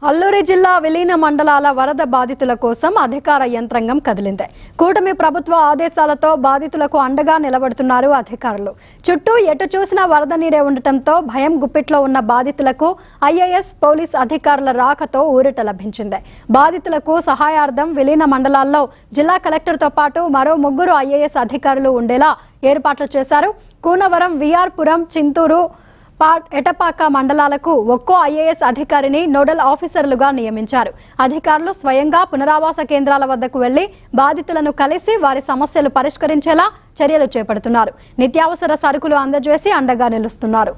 అల్లూరి జిల్లా విలీన మండలాల వరద బాధితుల కోసం అధికార యంత్రాంగం కదిలింది కూటమి ప్రభుత్వ ఆదేశాలతో బాధితులకు అండగా నిలబడుతున్నారు అధికారులు చుట్టూ ఎటు చూసినా వరద నీరే ఉండటంతో భయం గుప్పిట్లో ఉన్న బాధితులకు ఐఏఎస్ పోలీస్ అధికారుల రాకతో ఊరట లభించింది బాధితులకు సహాయార్థం విలీన మండలాల్లో జిల్లా కలెక్టర్తో పాటు మరో ముగ్గురు ఐఏఎస్ అధికారులు ఉండేలా ఏర్పాట్లు చేశారు కూనవరం విఆర్పురం చింతూరు పా- ఎటపాక మండలాలకు ఒక్కో ఐఏఎస్ అధికారిని నోడల్ ఆఫీసర్లుగా నియమించారు అధికారులు స్వయంగా పునరావాస కేంద్రాల వద్దకు వెళ్లి బాధితులను కలిసి వారి సమస్యలు పరిష్కరించేలా చర్యలు చేపడుతున్నారు నిత్యావసర సరుకులు అందజేసి అండగా నిలుస్తున్నారు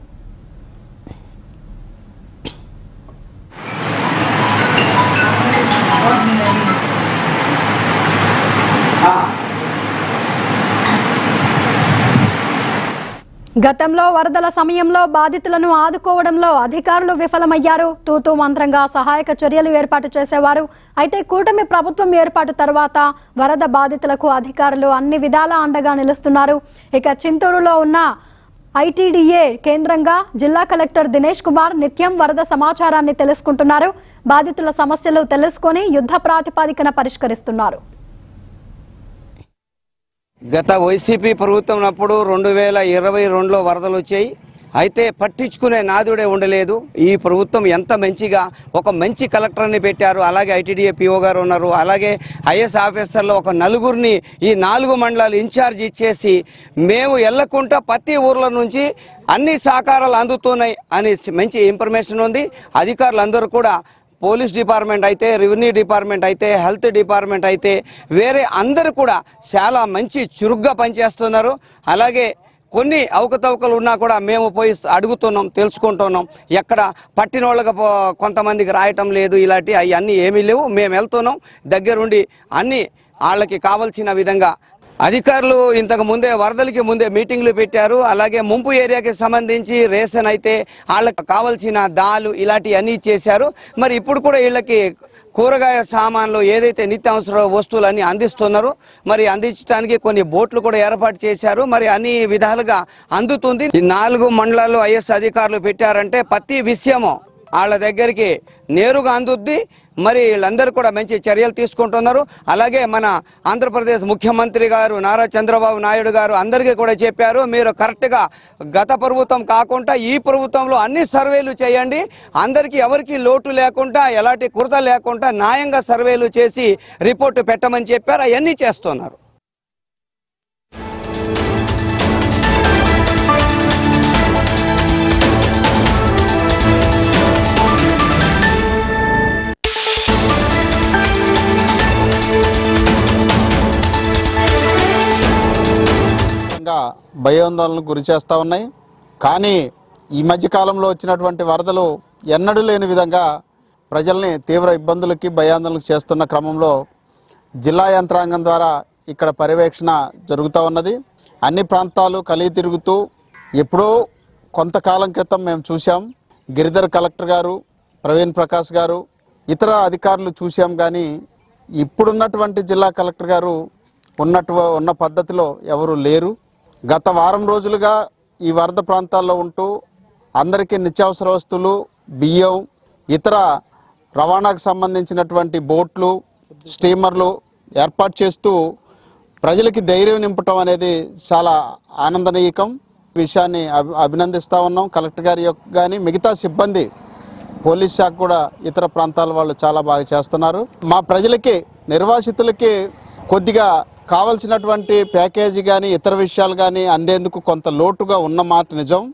గతంలో వరదల సమయంలో బాధితులను ఆదుకోవడంలో అధికారులు విఫలమయ్యారు తూతూ మంత్రంగా సహాయక చర్యలు ఏర్పాటు చేసేవారు అయితే కూటమి ప్రభుత్వం ఏర్పాటు తర్వాత వరద బాధితులకు అధికారులు అన్ని విధాలా అండగా నిలుస్తున్నారు ఇక చింతూరులో ఉన్న ఐటీడీఏ కేంద్రంగా జిల్లా కలెక్టర్ దినేష్ కుమార్ నిత్యం వరద సమాచారాన్ని తెలుసుకుంటున్నారు బాధితుల సమస్యలు తెలుసుకొని యుద్ధ ప్రాతిపాదికన పరిష్కరిస్తున్నారు గత వైసీపీ ప్రభుత్వం ఉన్నప్పుడు రెండు వేల ఇరవై రెండులో వరదలు వచ్చాయి అయితే పట్టించుకునే నాదుడే ఉండలేదు ఈ ప్రభుత్వం ఎంత మంచిగా ఒక మంచి కలెక్టర్ని పెట్టారు అలాగే ఐటీడీఏ పిఓ గారు ఉన్నారు అలాగే ఐఎస్ ఆఫీసర్లు ఒక నలుగురిని ఈ నాలుగు మండలాలు ఇన్ఛార్జ్ ఇచ్చేసి మేము ఎల్లకుంటా ప్రతి ఊర్ల నుంచి అన్ని సహకారాలు అందుతున్నాయి అని మంచి ఇన్ఫర్మేషన్ ఉంది అధికారులు అందరూ కూడా పోలీస్ డిపార్ట్మెంట్ అయితే రెవెన్యూ డిపార్ట్మెంట్ అయితే హెల్త్ డిపార్ట్మెంట్ అయితే వేరే అందరూ కూడా చాలా మంచి చురుగ్గా పనిచేస్తున్నారు అలాగే కొన్ని అవకతవకలు ఉన్నా కూడా మేము పోయి అడుగుతున్నాం తెలుసుకుంటున్నాం ఎక్కడ పట్టిన వాళ్ళకి పో- కొంతమందికి రాయటం లేదు ఇలాంటి అవన్నీ ఏమీ లేవు మేము వెళ్తున్నాం దగ్గరుండి అన్ని వాళ్ళకి కావలసిన విధంగా అధికారులు ఇంతకు ముందే వరదలకి ముందే మీటింగ్లు పెట్టారు అలాగే ముంపు ఏరియాకి సంబంధించి రేషన్ అయితే వాళ్ళకి కావలసిన దాలు ఇలాంటివన్నీ చేశారు మరి ఇప్పుడు కూడా వీళ్ళకి కూరగాయ సామాన్లు ఏదైతే నిత్యావసర వస్తువులన్నీ అందిస్తున్నారు మరి అందించడానికి కొన్ని బోట్లు కూడా ఏర్పాటు చేశారు మరి అన్ని విధాలుగా అందుతుంది ఈ నాలుగు మండలాల్లో ఐఎస్ అధికారులు పెట్టారంటే ప్రతి విషయము వాళ్ళ దగ్గరికి నేరుగా అందుద్ది మరి వీళ్ళందరూ కూడా మంచి చర్యలు తీసుకుంటున్నారు అలాగే మన ఆంధ్రప్రదేశ్ ముఖ్యమంత్రి గారు నారా చంద్రబాబు నాయుడు గారు అందరికీ కూడా చెప్పారు మీరు కరెక్ట్గా గత ప్రభుత్వం కాకుండా ఈ ప్రభుత్వంలో అన్ని సర్వేలు చేయండి అందరికీ ఎవరికి లోటు లేకుండా ఎలాంటి కురత లేకుండా న్యాయంగా సర్వేలు చేసి రిపోర్టు పెట్టమని చెప్పారు అవన్నీ చేస్తున్నారు తీవ్రంగా భయాందోళనకు గురి చేస్తూ ఉన్నాయి కానీ ఈ మధ్య కాలంలో వచ్చినటువంటి వరదలు ఎన్నడూ లేని విధంగా ప్రజల్ని తీవ్ర ఇబ్బందులకి భయాందోళనకు చేస్తున్న క్రమంలో జిల్లా యంత్రాంగం ద్వారా ఇక్కడ పర్యవేక్షణ జరుగుతూ ఉన్నది అన్ని ప్రాంతాలు కలిగి తిరుగుతూ ఎప్పుడో కొంతకాలం క్రితం మేము చూసాం గిరిధర్ కలెక్టర్ గారు ప్రవీణ్ ప్రకాష్ గారు ఇతర అధికారులు చూసాం కానీ ఇప్పుడున్నటువంటి జిల్లా కలెక్టర్ గారు ఉన్నట్టు ఉన్న పద్ధతిలో ఎవరు లేరు గత వారం రోజులుగా ఈ వరద ప్రాంతాల్లో ఉంటూ అందరికీ నిత్యావసర వస్తువులు బియ్యం ఇతర రవాణాకు సంబంధించినటువంటి బోట్లు స్టీమర్లు ఏర్పాటు చేస్తూ ప్రజలకి ధైర్యం నింపటం అనేది చాలా ఆనందనీయకం ఈ విషయాన్ని అభి అభినందిస్తూ ఉన్నాం కలెక్టర్ గారి యొక్క కానీ మిగతా సిబ్బంది పోలీస్ శాఖ కూడా ఇతర ప్రాంతాల వాళ్ళు చాలా బాగా చేస్తున్నారు మా ప్రజలకి నిర్వాసితులకి కొద్దిగా కావలసినటువంటి ప్యాకేజీ కానీ ఇతర విషయాలు కానీ అందేందుకు కొంత లోటుగా ఉన్న మాట నిజం